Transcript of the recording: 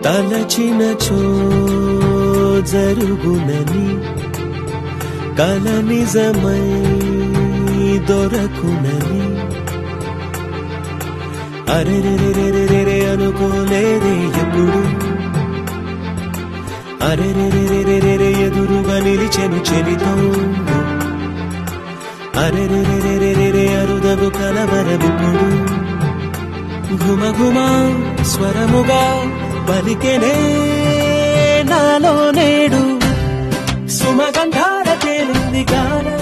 తలచినచో జరుగునని కల నిజమై దొరకునని అరెరెరెరెరెరె అనుకోలేదే ఎప్పుడు అరెరెరెరెరెరె ఎదురుగా నిలిచెను చెలితోడు అరెరెరెరెరెరె అరుదవు కలవరమిప్పుడు ఘుమ ఘుమ స్వరముగా పలికెనే నాలో నేడు సుమగంధాల తేలింది గాన